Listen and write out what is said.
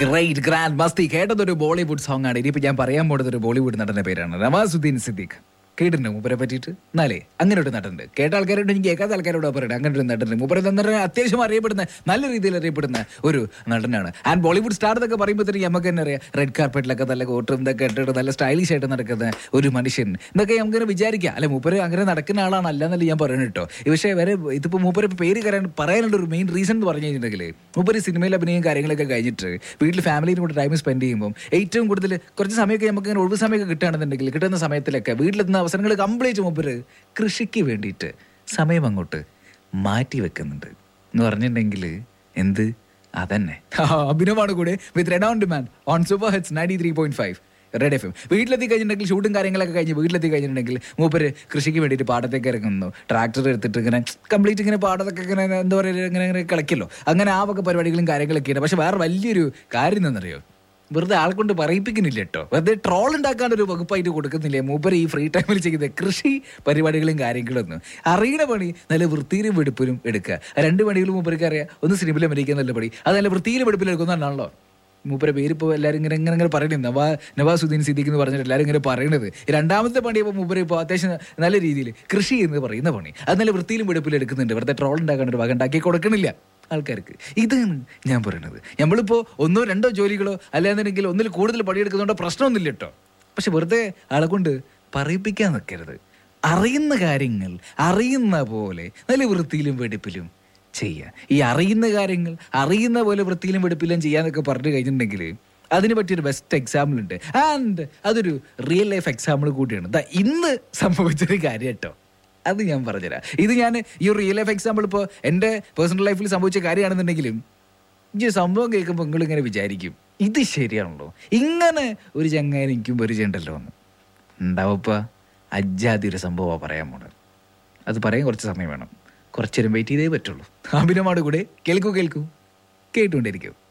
great grand Masti കേട്ടതൊരു Bollywood song ആണ് ഇനിയിപ്പോ ഞാൻ പറയാൻ പോകുന്നത് ഒരു ബോളിവുഡ് നടന്റെ പേരാണ് നവാസുദ്ദീൻ സിദ്ദീഖ് കേട്ടിട്ടുണ്ട് മൂപ്പരെ പറ്റിയിട്ട് എന്നാലേ അങ്ങനെ ഒരു നടനുണ്ട് കേട്ട ആൾക്കാരോട് എനിക്ക് കേൾക്കാത്ത ആൾക്കാരോട് പറയട്ടെ അങ്ങനെ ഒരു നടനുണ്ട് മൂപ്പരെ തന്നെ അത്യാവശ്യം അറിയപ്പെടുന്ന നല്ല രീതിയിൽ അറിയപ്പെടുന്ന ഒരു നടനാണ് ആൻഡ് ബോളിവുഡ് സ്റ്റാർ എന്നൊക്കെ പറയുമ്പോഴത്തേക്ക് നമുക്ക് തന്നെ അറിയാം റെഡ് കാർപ്പറ്റിലൊക്കെ നല്ല കോട്ടും ഇതൊക്കെ ഇട്ടിട്ട് നല്ല സ്റ്റൈലിഷ് ആയിട്ട് നടക്കുന്ന ഒരു മനുഷ്യൻ എന്നൊക്കെ നമുക്കിങ്ങനെ വിചാരിക്കാം അല്ലെ മൂപ്പര് അങ്ങനെ നടക്കുന്ന ആളാണ് അല്ല എന്നല്ല ഞാൻ പറയുന്നത് കേട്ടോ പക്ഷേ വരെ ഇതിപ്പോൾ മൂപ്പര് ഇപ്പൊ പേര് കയറാൻ പറയാനുള്ള ഒരു മെയിൻ റീസൺ എന്ന് പറഞ്ഞു കഴിഞ്ഞിട്ടുണ്ടെങ്കിൽ മൂപ്പര് സിനിമയിൽ അഭിനയം കാര്യങ്ങളൊക്കെ കഴിഞ്ഞിട്ട് വീട്ടിൽ ഫാമിലിയും കൂടെ ടൈം സ്പെൻഡ് ചെയ്യുമ്പോൾ ഏറ്റവും കൂടുതൽ കുറച്ച് സമയമൊക്കെ നമുക്ക് ഇങ്ങനെ ഒഴിവ് സമയമൊക്കെ കിട്ടുകയാണെന്നുണ്ടെങ്കിൽ കിട്ടുന്ന സമയത്തിലൊക്കെ വീട്ടിലെത്തുന്ന അവസരങ്ങൾ കംപ്ലീറ്റ് മൂപ്പര് കൃഷിക്ക് വേണ്ടിയിട്ട് സമയം അങ്ങോട്ട് മാറ്റി വെക്കുന്നുണ്ട് എന്ന് പറഞ്ഞിട്ടുണ്ടെങ്കിൽ എന്ത് അതന്നെ ആ, അഭിനവമാണ് കൂടെ with Red on demand on super hits ninety three point five Red F M വീട്ടിലെത്തി കഴിഞ്ഞിട്ടുണ്ടെങ്കിൽ ഷൂട്ടും കാര്യങ്ങളൊക്കെ കഴിഞ്ഞ് വീട്ടിലെത്തി കഴിഞ്ഞിട്ടുണ്ടെങ്കിൽ മൂപ്പര് കൃഷിക്ക് വേണ്ടിയിട്ട് പാടത്തേക്ക് ഇറങ്ങുന്നു ട്രാക്ടർ എടുത്തിട്ട് ഇങ്ങനെ കംപ്ലീറ്റ് ഇങ്ങനെ പാടത്തൊക്കെ ഇങ്ങനെ എന്താ പറയുക ഇങ്ങനെ ഇങ്ങനെ കളിക്കല്ലോ അങ്ങനെ ആ വക പരിപാടികളും കാര്യങ്ങളൊക്കെയാണ് പക്ഷെ വേറെ വലിയൊരു കാര്യം എന്താണെന്നറിയോ വെറുതെ ആളെ കൊണ്ട് പറയിപ്പിക്കുന്നില്ല കേട്ടോ വെറുതെ ട്രോൾ ഉണ്ടാക്കാൻ ഒരു വകുപ്പായിട്ട് കൊടുക്കുന്നില്ലേ മൂപ്പര് ഈ ഫ്രീ ടൈമിൽ ചെയ്യുന്ന കൃഷി പരിപാടികളും കാര്യങ്ങളൊന്നും അറിയണ പണി നല്ല വൃത്തിയിലും വെടുപ്പിലും എടുക്കുക രണ്ട് പണികളും മൂപ്പർക്ക് അറിയാം ഒന്ന് സിനിമയിൽ അമരിക്കാൻ നല്ല പണി അത് നല്ല വൃത്തിയിലും വെടുപ്പിലും എടുക്കുന്നതാണല്ലോ മൂപ്പരെ പേര് ഇപ്പോൾ എല്ലാവരും ഇങ്ങനെ ഇങ്ങനെ ഇങ്ങനെ പറയുന്നത് നവാ നവാസുദ്ദീൻ സിദ്ദീഖ് എന്ന് പറഞ്ഞിട്ട് എല്ലാവരും ഇങ്ങനെ പറയുന്നത് രണ്ടാമത്തെ പണി ഇപ്പോൾ മൂപ്പര് ഇപ്പോൾ അത്യാവശ്യം നല്ല രീതിയിൽ കൃഷി എന്ന് പറയുന്ന പണി അത് നല്ല വൃത്തിയിലും വെടുപ്പിലും എടുക്കുന്നുണ്ട് വെറുതെ ട്രോൾ ഉണ്ടാക്കാൻ ഒരു വക ഉണ്ടാക്കി കൊടുക്കണില്ല ആൾക്കാർക്ക് ഇതാണ് ഞാൻ പറയുന്നത് നമ്മളിപ്പോൾ ഒന്നോ രണ്ടോ ജോലികളോ അല്ലാന്നുണ്ടെങ്കിൽ ഒന്നിൽ കൂടുതൽ പണിയെടുക്കുന്നതുകൊണ്ട് പ്രശ്നമൊന്നുമില്ല കേട്ടോ പക്ഷെ വെറുതെ ആളെ കൊണ്ട് പറയിപ്പിക്കാൻ നിൽക്കരുത് അറിയുന്ന കാര്യങ്ങൾ അറിയുന്ന പോലെ നല്ല വൃത്തിയിലും വെടിപ്പിലും ചെയ്യുക ഈ അറിയുന്ന കാര്യങ്ങൾ അറിയുന്ന പോലെ വൃത്തിയിലും വെടുപ്പിലും ചെയ്യാന്നൊക്കെ പറഞ്ഞു കഴിഞ്ഞിട്ടുണ്ടെങ്കിൽ അതിന് പറ്റിയൊരു ബെസ്റ്റ് എക്സാമ്പിൾ ഉണ്ട് ആൻഡ് അതൊരു റിയൽ ലൈഫ് എക്സാമ്പിൾ കൂടിയാണ് ദാ ഇന്ന് സംഭവിച്ചൊരു കാര്യം കേട്ടോ അത് ഞാൻ പറഞ്ഞുതരാം ഇത് ഞാൻ ഈ ഒരു റിയൽ ലൈഫ് എക്സാമ്പിൾ ഇപ്പോൾ എൻ്റെ പേഴ്സണൽ ലൈഫിൽ സംഭവിച്ച കാര്യമാണെന്നുണ്ടെങ്കിലും ഈ സംഭവം കേൾക്കുമ്പോൾ നിങ്ങൾ ഇങ്ങനെ വിചാരിക്കും ഇത് ശരിയാണല്ലോ ഇങ്ങനെ ഒരു ചങ്ങായി എനിക്കും പരിചയമുണ്ടല്ലോ എന്ന് ഉണ്ടാവപ്പ അജാതി ഒരു സംഭവമാണ് പറയാൻ പോണത് അത് പറയാൻ കുറച്ച് സമയം വേണം കുറച്ചേരം വെയിറ്റ് ചെയ്തേ പറ്റുള്ളൂ അഭിനമാണ് കൂടെ കേൾക്കൂ കേൾക്കൂ കേട്ടുകൊണ്ടിരിക്കൂ